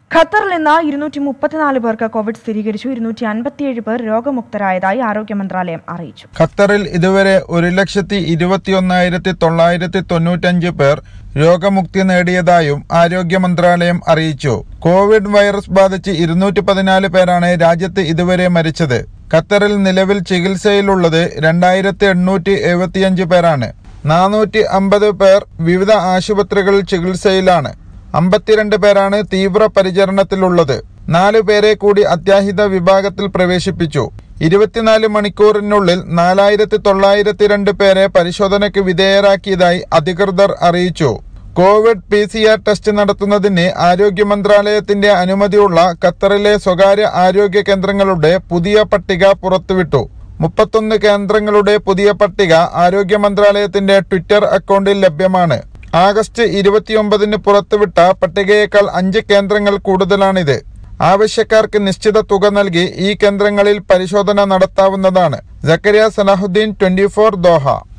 ഖത്തറിൽ ഇന്ന് ഇരുന്നൂറ്റി മുപ്പത്തിനാല് പേർക്ക് കോവിഡ് സ്ഥിരീകരിച്ചു ഇരുന്നൂറ്റി അൻപത്തിയേഴ് പേർ രോഗമുക്തരായതായി ആരോഗ്യ മന്ത്രാലയം അറിയിച്ചു ഖത്തറിൽ ഇതുവരെ ഒരു ലക്ഷത്തി ഇരുപത്തിയൊന്നായിരത്തി തൊള്ളായിരത്തി തൊണ്ണൂറ്റഞ്ച് പേർ രോഗമുക്തി നേടിയതായും ആരോഗ്യ മന്ത്രാലയം അറിയിച്ചു കോവിഡ് വൈറസ് ബാധിച്ച് ഇരുന്നൂറ്റി പതിനാല് പേരാണ് രാജ്യത്ത് ഇതുവരെ മരിച്ചത് ഖത്തറിൽ നിലവിൽ ചികിത്സയിലുള്ളത് രണ്ടായിരത്തി എണ്ണൂറ്റി എഴുപത്തിയഞ്ച് പേരാണ് നാനൂറ്റി അമ്പത് പേർ വിവിധ ആശുപത്രികളിൽ ചികിത്സയിലാണ് അമ്പത്തിരണ്ട് പേരാണ് തീവ്ര പരിചരണത്തിലുള്ളത് നാലു പേരെ കൂടി അത്യാഹിത വിഭാഗത്തിൽ പ്രവേശിപ്പിച്ചു ഇരുപത്തിനാല് മണിക്കൂറിനുള്ളിൽ നാലായിരത്തി തൊള്ളായിരത്തി രണ്ട് പേരെ പരിശോധനയ്ക്ക് വിധേയരാക്കിയതായി അധികൃതർ അറിയിച്ചു Covid P C R test നടത്തുന്നതിന് ആരോഗ്യ മന്ത്രാലയത്തിന്റെ അനുമതിയുള്ള ഖത്തറിലെ സ്വകാര്യ ആരോഗ്യ കേന്ദ്രങ്ങളുടെ പുതിയ പട്ടിക പുറത്തുവിട്ടു മുപ്പത്തൊന്ന് കേന്ദ്രങ്ങളുടെ പുതിയ പട്ടിക ആരോഗ്യ മന്ത്രാലയത്തിന്റെ ട്വിറ്റർ അക്കൗണ്ടിൽ ലഭ്യമാണ് ആഗസ്റ്റ് ഇരുപത്തിയൊമ്പതിന് പുറത്തുവിട്ട പട്ടികയേക്കാൾ അഞ്ച് കേന്ദ്രങ്ങൾ കൂടുതലാണിത് ആവശ്യക്കാർക്ക് നിശ്ചിത തുക നൽകി ഈ കേന്ദ്രങ്ങളിൽ പരിശോധന നടത്താവുന്നതാണ് ജക്കരിയ സലാഹുദ്ദീൻ ട്വന്റി ദോഹ